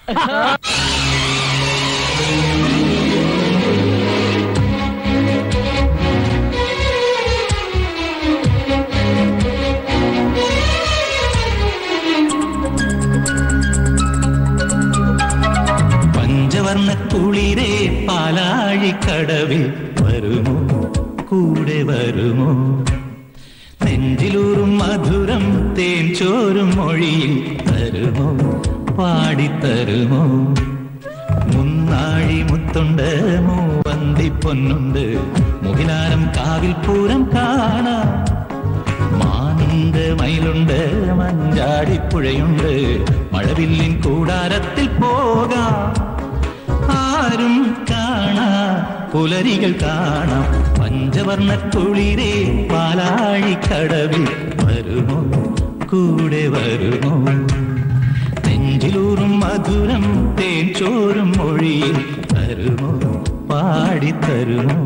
പഞ്ചവർണ്ണ കുളിരേ പാലാഴിക്കടവിൽ വരുമോ കൂടെ വരുമോ നെഞ്ചിലൂറും മധുരം തേൻ ചോരും മൊഴിയിൽ തരുമോ പാടിത്തരുമോ മുന്നാഴി മുത്തുണ്ട് മൂവന്തി പൊന്നുണ്ട് മുകിലാരം കാവിൽ പൂരം കാണാം മാനുണ്ട് മയിലുണ്ട് മഞ്ചാടിപ്പുഴയുണ്ട് മഴവില്ലിൻ കൂടാരത്തിൽ പോകാം ആരും കാണാ പുലരികൾ കാണാം പഞ്ചവർണ്ണ കുളിരേ പാലാഴിക്കടവിൽ വരുമോ കൂടെ വരുമോ നെഞ്ചിലൂറും മധുരം തേൻ ചോരും മൊഴിയിൽ തരുമോ പാടിത്തരുമോ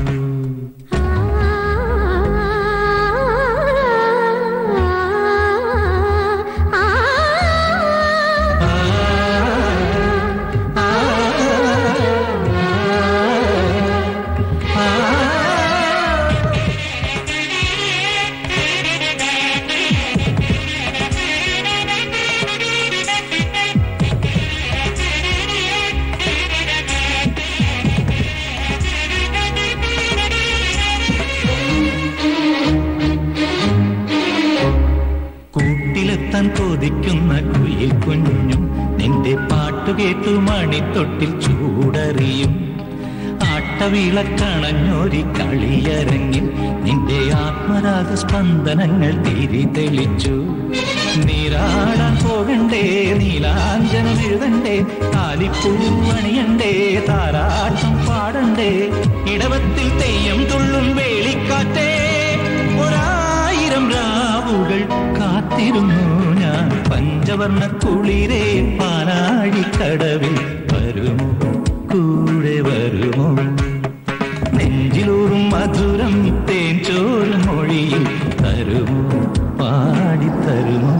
കൂട്ടിലെത്താൻ കൊതിക്കുന്ന കുയിൽ കുഞ്ഞും നിന്റെ പാട്ടു കേട്ടു മണിത്തൊട്ടിൽ ചൂടറിയും ആട്ടവിളക്കണഞ്ഞൊരി കളിയരങ്ങിൽ നിന്റെ ആത്മരാഗ സ്പന്ദനങ്ങൾ തിരി തെളിച്ചു നീരാടാൻ പോകണ്ടേ നീലാഞ്ജനം എഴുതണ്ടേ താലിപ്പൂവണിയണ്ടേ താരാട്ടം പാടണ്ടേ ഇടവത്തിൽ തെയ്യം തുള്ളും വേളിക്കാറ്റേ ഒരായിരം രാവുകൾ കാത്തിരുന്നു ഞാൻ പഞ്ചവർണ്ണ കുളിരേ പാലാഴിക്കടവിൽ വരുമോ കൂടെ വരുമോ നെഞ്ചിലൂറും മധുരം തേൻ ചോറും മൊഴിയിൽ തരുമോ പാടിത്തരുമോ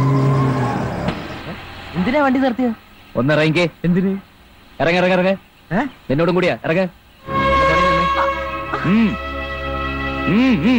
എന്തിനാ വണ്ടി നിർത്തിയ ഒന്ന് ഇറങ്ങിക്കേ എന്തിന് ഇറങ്ങ ഇറങ്ങ ഇറങ്ങ ഏ? നിന്നോടും കൂടിയാ ഇറങ്ങ ഉം. ഉം, ഉം.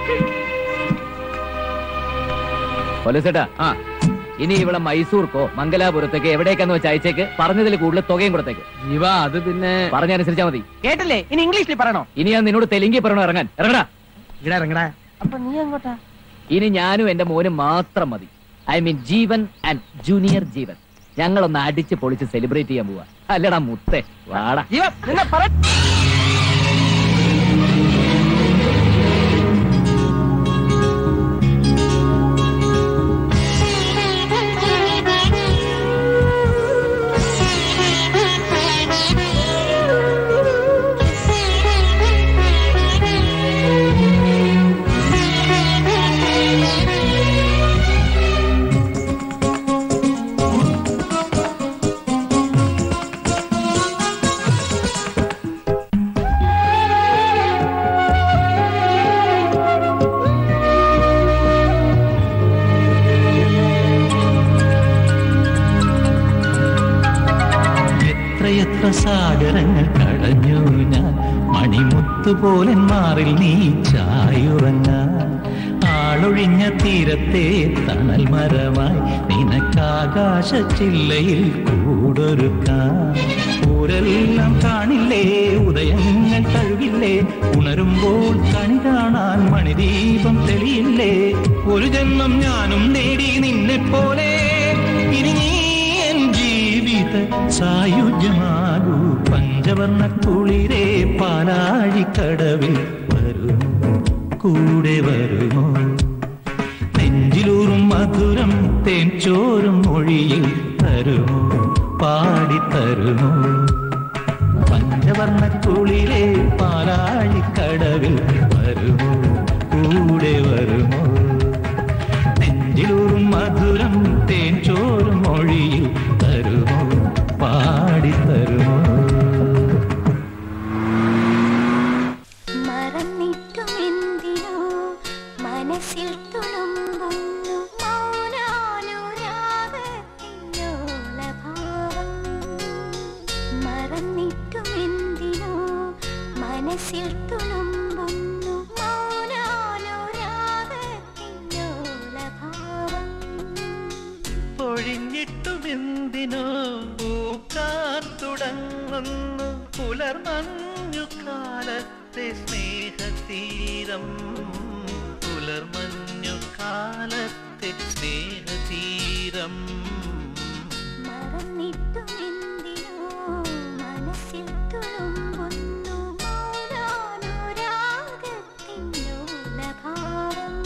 പോലീസേട്ടാ ആ ഇനി ഇവിടെ മൈസൂർക്കോ മംഗലാപുരത്തേക്ക് എവിടേക്കാന്ന് വെച്ച് അയച്ചേക്ക് പറഞ്ഞതിൽ കൂടുതൽ തുകയും കൊടുത്തേക്ക് ജീവ അത് പിന്നെ പറഞ്ഞനുസരിച്ചാ മതി കേട്ടില്ലേ ഇനി ഇംഗ്ലീഷിൽ പറയണോ ഇനി ഞാൻ നിന്നോട് തെലുങ്കി പറയണോ ഇറങ്ങാൻ ഇറങ്ങടാ ഇവിടെ ഇറങ്ങടാ അപ്പൊ നീ എങ്ങോട്ടാ ഇനി ഞാനും എന്റെ മോനും മാത്രം മതി I mean Jeevan and junior Jeevan ഞങ്ങളൊന്ന് അടിച്ച് പൊളിച്ച് സെലിബ്രേറ്റ് ചെയ്യാൻ പോവാ അല്ലടാ മുത്തേ വാടാ ജീവ നിന്നെ പറ എത്രയെത്ര സാഗരങ്ങൾ കടഞ്ഞു ഞാൻ മണിമുത്തുപോലെ മാറിൽ നീ ചായുറങ്ങാൻ ആളൊഴിഞ്ഞ തീരത്തെ തണൽ മരമായി നിനക്കാകാശ ചില്ലയിൽ കൂടൊരുക്കാൻ ഊരെല്ലാം കാണില്ലേ ഉദയങ്ങൾ കഴുകില്ലേ ഉണരുമ്പോൾ കണി കാണാൻ മണിദീപം തെളിയില്ലേ ഒരു ജന്മം ഞാനും നേടി നിന്നെ പോലെ ഇനി നീ എൻ ജീവിത സായുജ്യമാകൂ പഞ്ചവർണ്ണ കുളിരേ പാലാഴിക്കടവിൽ വരുമോ കൂടെ വരുമോ നെഞ്ചിലൂറും മധുരം തേൻ ചോറും മൊഴിയിൽ തരുമോ പാടിത്തരുമോ പഞ്ചവർണ്ണ കുളിരേ പാലാഴിക്കടവിൽ വരുമോ കൂടെ വരുമോ നെഞ്ചിലൂറും മധുരം തേൻ ചോറും മൊഴിയിൽ തരുമോ പാടിത്തരുമോ മറന്നിട്ടുമെന്തിനോ മനസ്സിൽ തുളുമ്പുന്നു മൗനാനുരാഗത്തിനോളഭാവം മനസ്സിൽ തുളുമ്പുന്നു മൗനാനുരാഗത്തിലോലഭാവം പൊഴിഞ്ഞിട്ടുമെന്തിനോ പൂക്കാൻ തുടങ്ങുന്നു പുലർമഞ്ഞു കാലത്തെ സ്നേഹതീരം പുലർമഞ്ഞു കാലത്തെ സ്നേഹതീരം മറന്നിട്ടുമെന്തിനോ മനസ്സിൽ തുളുമ്പുന്നു മൗനാനുരാഗത്തിലോലഭാവം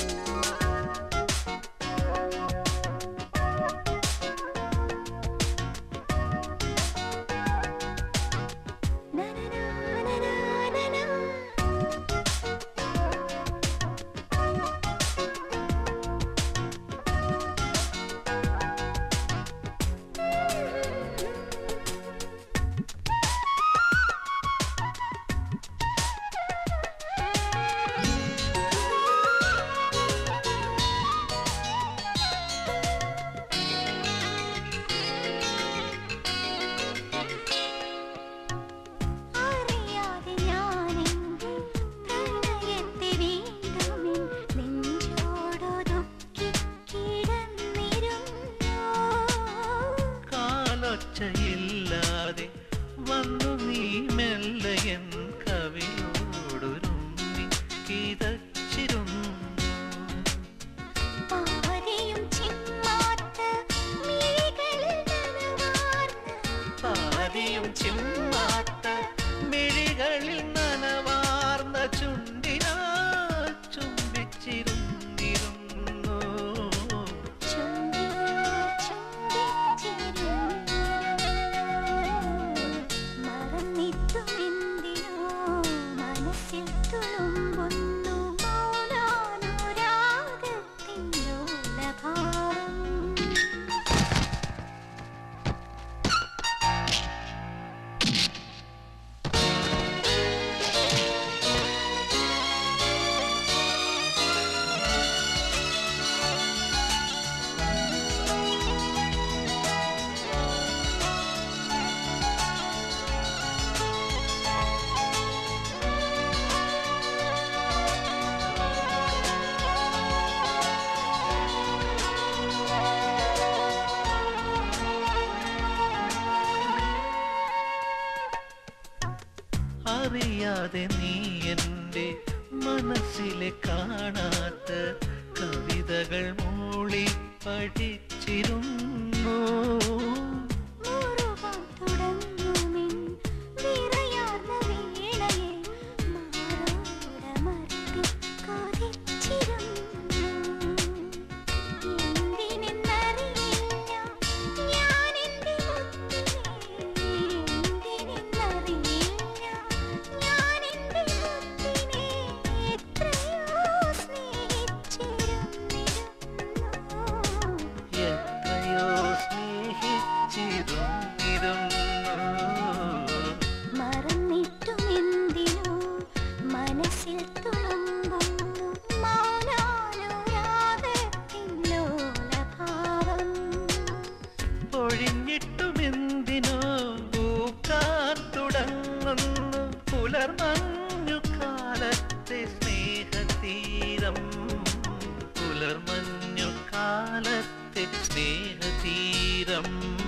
അറിയാതെ ഞാനെന്റെ പ്രണയത്തെ വീണ്ടും നെഞ്ചോടൊതുക്കി കിടന്നിരുന്നു കാലൊച്ചയില്ലാതെ വന്നു നീ മെല്ലയൻ കവിയോടൊരുമ്മി കിതച്ചിരുന്നു പാവരയും ചിമ്മാത്ത മിഴികളിൽ നനവാർന്ന പാതിയും ചിമ്മാത്ത മിഴികളിൽ നനവാർന്ന ചുണ്ടിനാ ചുംബിച്ചിരുന്നിരുന്നു ചുണ്ടിൽ ചുംബിച്ചിരുന്നു. മറന്നിട്ടുമെന്തിനോ മനസ്സിൽ തുളുമ്പുന്നു മൗനാനുരാഗത്തിലോലഭാവം അറിയാതെ നീ എൻ്റെ മനസ്സിലെ കാണാത്ത കവിതകൾ മൂളി പഠിച്ചിരുന്നു മുറുകാൻ തുടങ്ങുമിൻ വിറയാർന്ന വേളയെ മാറോടമർത്തി കൊതിച്ചിരുന്നു. എന്തിനെന്നറിയില്ല ഞാനെന്റെ മുത്തിനെ, എന്തിനെന്നറിയില്ല ഞാനെന്റെ മുത്തിനെ എത്രയോ സ്നേഹിച്ചിരുന്നിരുന്നു. എത്രയോ സ്നേഹിച്ചിരുന്നിരുന്നു മറന്നിട്ടുമെന്തിനോ മനസ്സിൽ തുളുമ്പുന്നു മൗനാനുരാഗത്തിലോലഭാവം പൊഴിഞ്ഞിട്ടുമെന്തിനോ പൂക്കാൻ തുടങ്ങുന്നു പുലർമഞ്ഞു കാലത്തെ സ്നേഹതീരം പുലർമഞ്ഞു കാലത്തെ സ്നേഹതീരം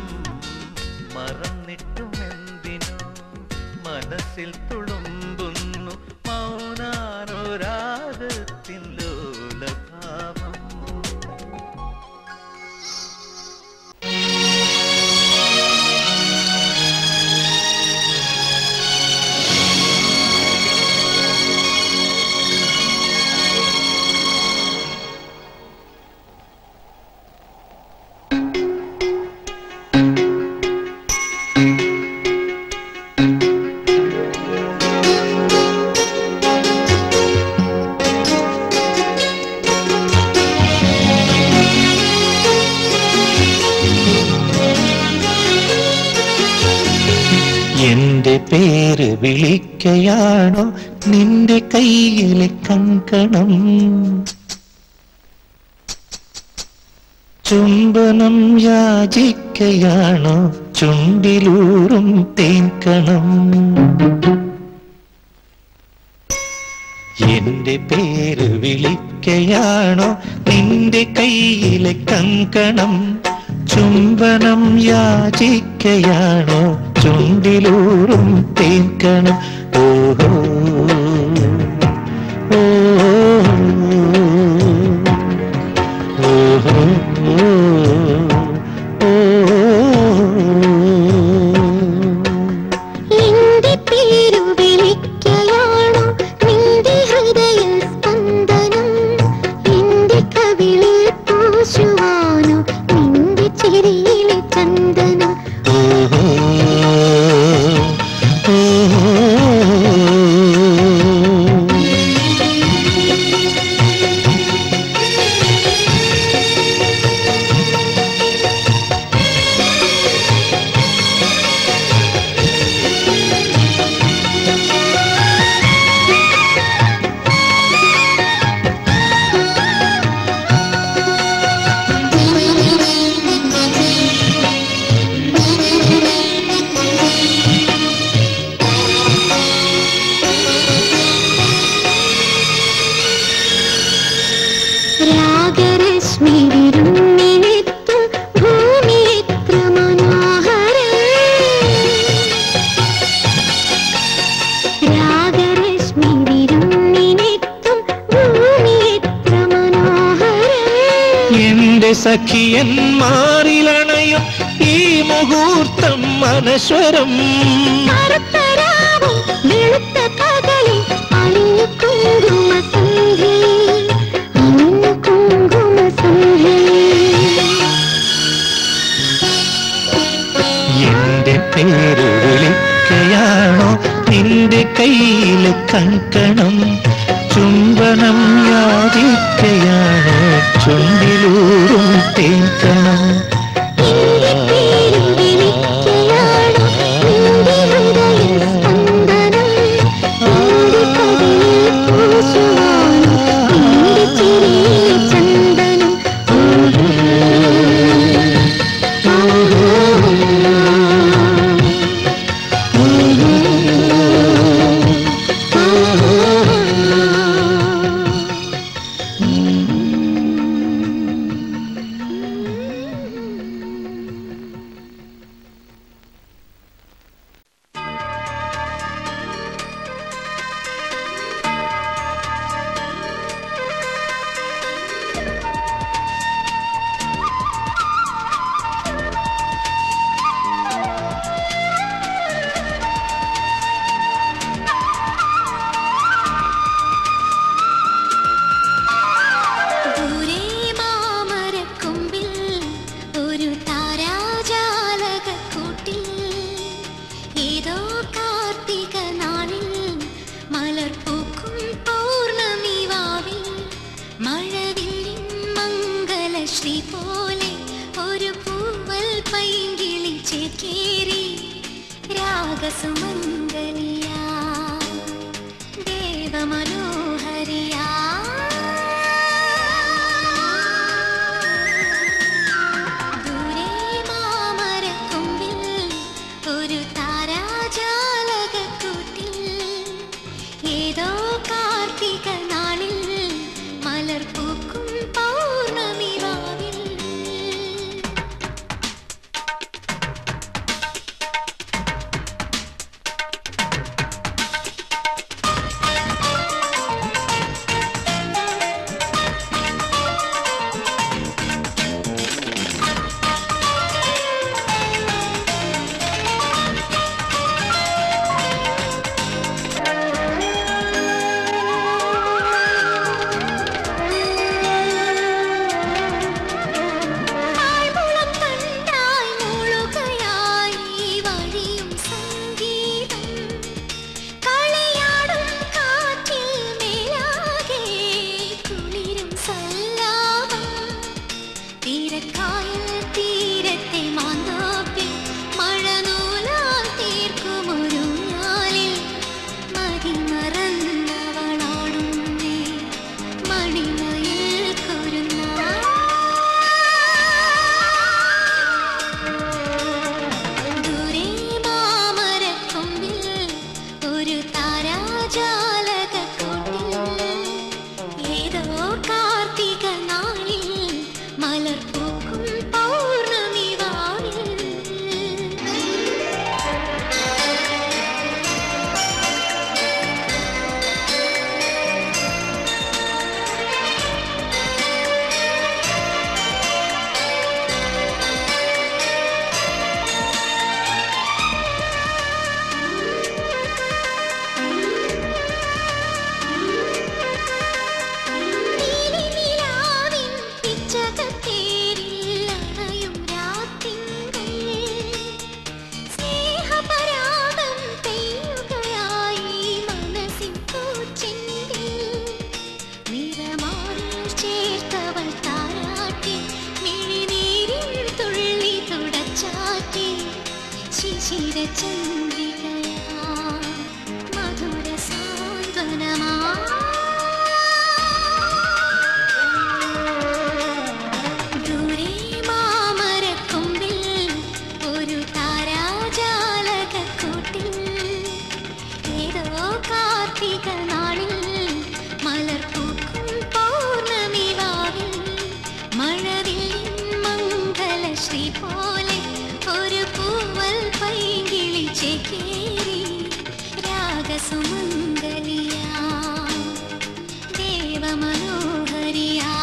മറന്നിട്ടുമെന്തിനോ മനസ്സിൽ തുളുമ്പുന്നു മൗനാനുരാഗത്തിൻ ലോലഭാവം എന്റെ പേര് വിളിക്കയാണോ നിന്റെ കയ്യിലെ കങ്കണം ചുംബനം യാചിക്കയാണോ ചുണ്ടിലൂറും തേൻകണം എന്റെ പേര് വിളിക്കയാണോ നിന്റെ കയ്യിലെ കങ്കണം ചുംബനം യാചിക്കയാണോ ചുണ്ടിലൂറും തേക്കണം ഓഹോ ഓഹോ എന്റെ പേരു വിളിക്കയാണോ നിന്റെ ഹൃദയ സ്പന്ദനം എന്റെ കവിളിൽ പൂശുവാനോ നിന്റെ ചിരിയിലെ ചന്ദനം രാഗരശ്മി വിരുന്നിനെത്തും ഭൂമി എത്ര മനോഹരം രാഗരശ്മി വിരുന്നിനെത്തും ഭൂമി എത്ര മനോഹരം എന്റെ സഖിയന്മാരിലണയും ഈ മുഹൂർത്തം അനശ്വരം കറുത്തരാവും വെളുത്ത പകലിൽ അണിഞ്ഞു കുങ്കുമ സന്ധ്യേ അണിഞ്ഞു കുങ്കുമ സന്ധ്യേ എന്റെ പേര് വിളിക്കയാണോ നിന്റെ കയ്യിലെ കങ്കണം ചുംബനം യാചിക്കയാണോ ചുണ്ടിലൂറും തേക്കണം എന്റെ പേരു വിളിക്കയാണോ നിന്റെ ഹൃദയ സ്പന്ദനം എന്റെ കവിളിൽ പൂശുവാനോ നിന്റെ ചിരിയിലെ ചന്ദനം ദൂരെ മാമരക്കൊമ്പിൽ ഒരു താരാജാലകക്കൂട്ടിൽ ഏതോ കാർത്തിക നാളിൽ മലർപ്പൂക്കും പൗർണമി വാവിൽ മഴവില്ലിൻ മംഗലശ്രീ പോലെ ഒരു പൂവൽ പൈങ്കിളി ചേക്കേറി രാഗസുമംഗലിയാ ദേവമനോഹരിയാ ദൂരെ മാമരക്കൊമ്പിൽ ഒരു താരാജാലകക്കൂട്ടിൽ ഏതോ കാർത്തിക നാളിൽ മലർപ്പൂക്കും പൗർണമി വാവിൽ ശിശിരചന്ദ്രികയാ മധുര സാന്ത്വനമാ ദൂരെ മാമരക്കൊമ്പിൽ ഒരു താരാജാലകക്കൂട്ടിൽ ഏതോ കാർത്തിക നാളിൽ മലർപ്പൂക്കും പൗർണമി വാവിൽ മഴവില്ലിൻ മംഗലശ്രീ പോലെ ഒരു പൂവൽ പൈകിളി ചേക്കേറി രാഗസുമംഗലിയാ ദേവമനോഹരിയാ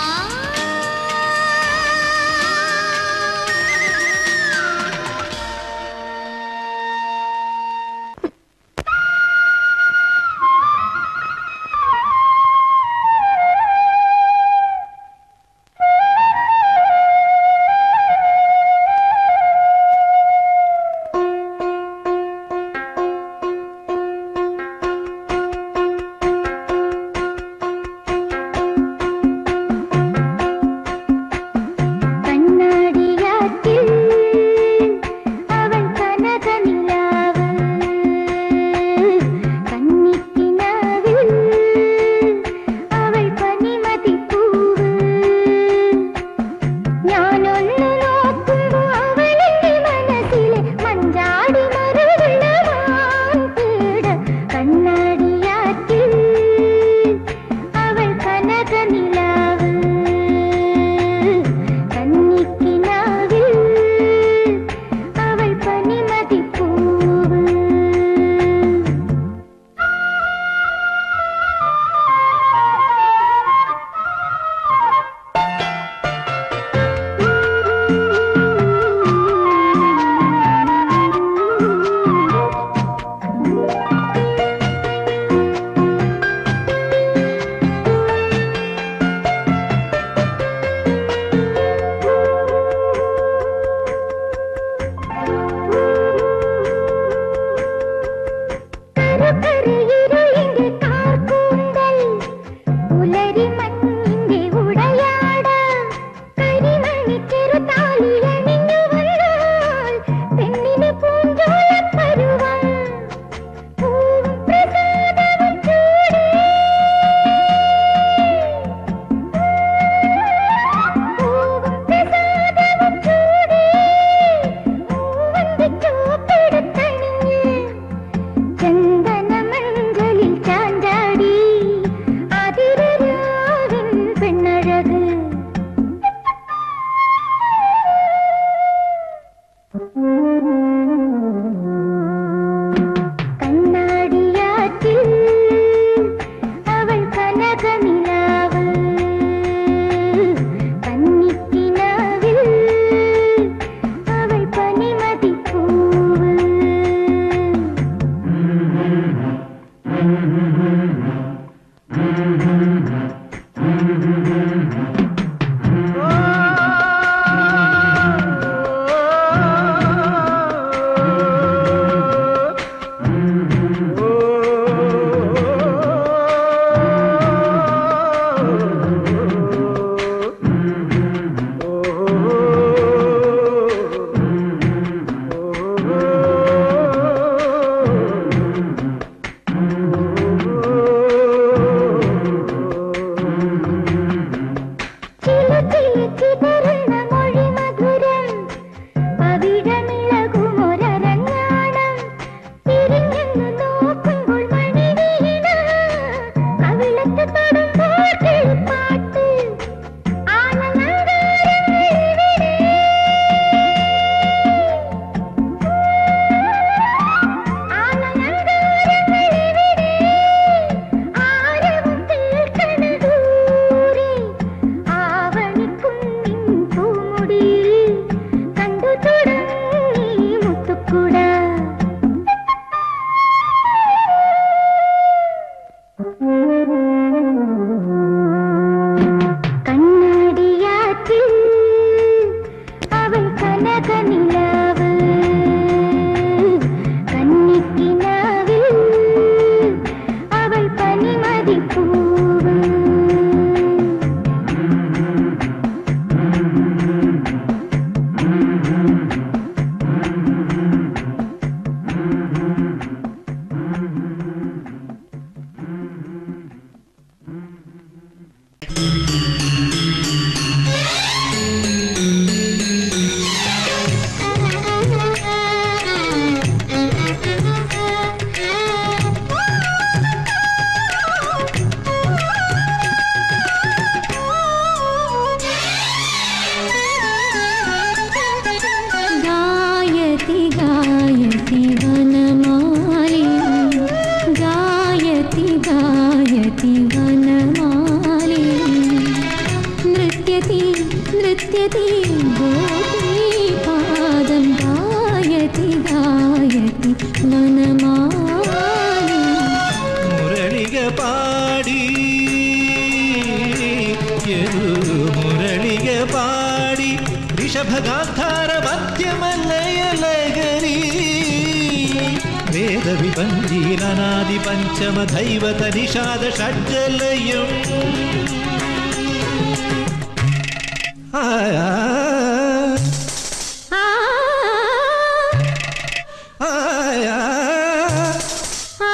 വനമാലി മുരളിക പാടി യദു മുരളിക പാടി ഋഷഭഗാന്ധാര മധ്യമല്ലയലകരി വേദവിപഞ്ചീലനാദി പഞ്ചമ ദൈവത നിഷാദ ഷഡ്ജലയം ആ ആ ആ ആ ആ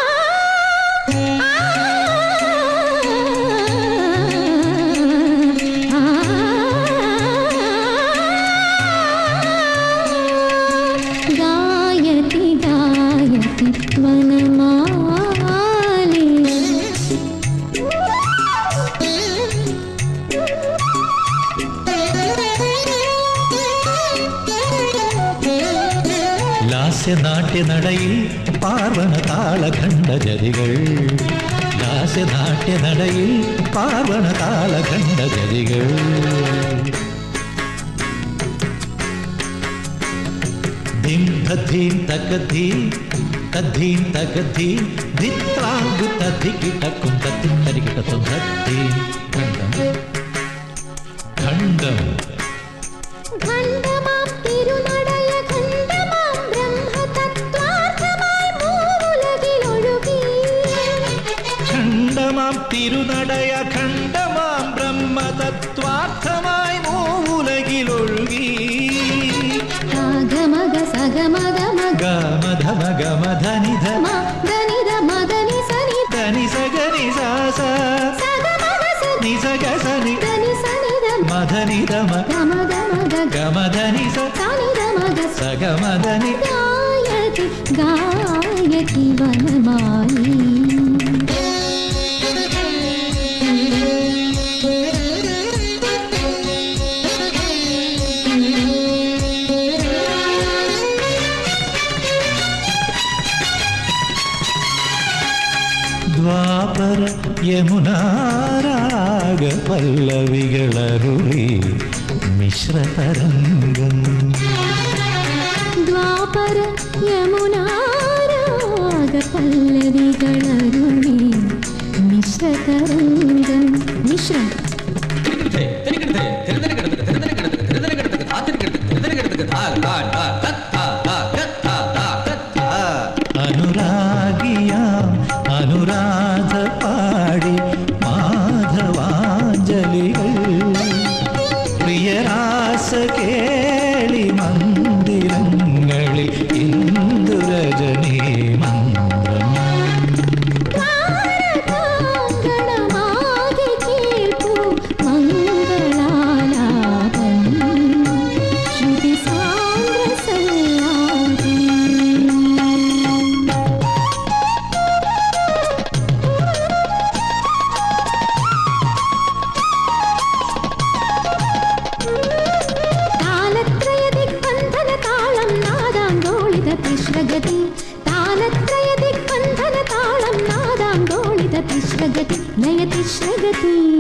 ഗായതി ഗായതി വനമാലി ലാസ്യനാട്യ നടയിൽ പാർവണ താളഖണ്ഡ ജതികൾ ലാസ്യനാട്യ നടയിൽ പാർവണ താളഖണ്ഡ ജതികൾ ധിം തദ്ധീം തകധീ തദ്ധീം തകധീ ധിത്രാങ്കു തദ്ധി കിടക്കും തത്തി തരികിടത്തും തദ്ധീം ഖണ്ഡം ഖണ്ഡം ഖണ്ഡമാം തിരുനടയ ഖണ്ഡമാം ബ്രഹ്മതത്വാർത്ഥമായി മൂവുലകിലൊഴുകി ഖണ്ഡമാം തിരുനടയ ഖണ്ഡമാം ബ്രഹ്മതത്വാർത്ഥമായി മൂലകിലൊഴുകി ഗമഗ സഗമഗ മഗ ഗമധമ ഗമധനിധ ദനിത മദനി സനി ധനി സഗനി സാസ സഗമഗ സനി നിസഗ സനി ദനി സനിത മധനിധമ ഗമഗ മഗ ഗമധനി സ സനിത മഗ സഗമധനി ഗായതി ഗായതി വനമാലി ദ്വാപര യമുനാരാഗ പല്ലവികളരുളി മിശ്രതരംഗം ദ്വാപര യമുനാരാഗ പല്ലവികളരുളി മിശ്രതരംഗം മിശ്രം അനുരാഗിയാം അനുരാധ പാടി മാധവാഞ്ജലികൾ പ്രിയരാസ കേളി മന്ദിരങ്ങളിൽ ഇന്ദുരജനീ മന്ത്രം താരകാങ്കണമാകെ കേൾപ്പൂ മംഗളാലാപം ശ്രുതി സാന്ദ്ര സല്ലാപം താലത്രയദിഗ്ബന്ധന താളം നാദാന്തോളിത തിശ്രഗതി താലത്രയദിഗ്ബന്ധന താളം നാദാന്തോളിത തിശ്രഗതി ലയ തിശ്രഗതി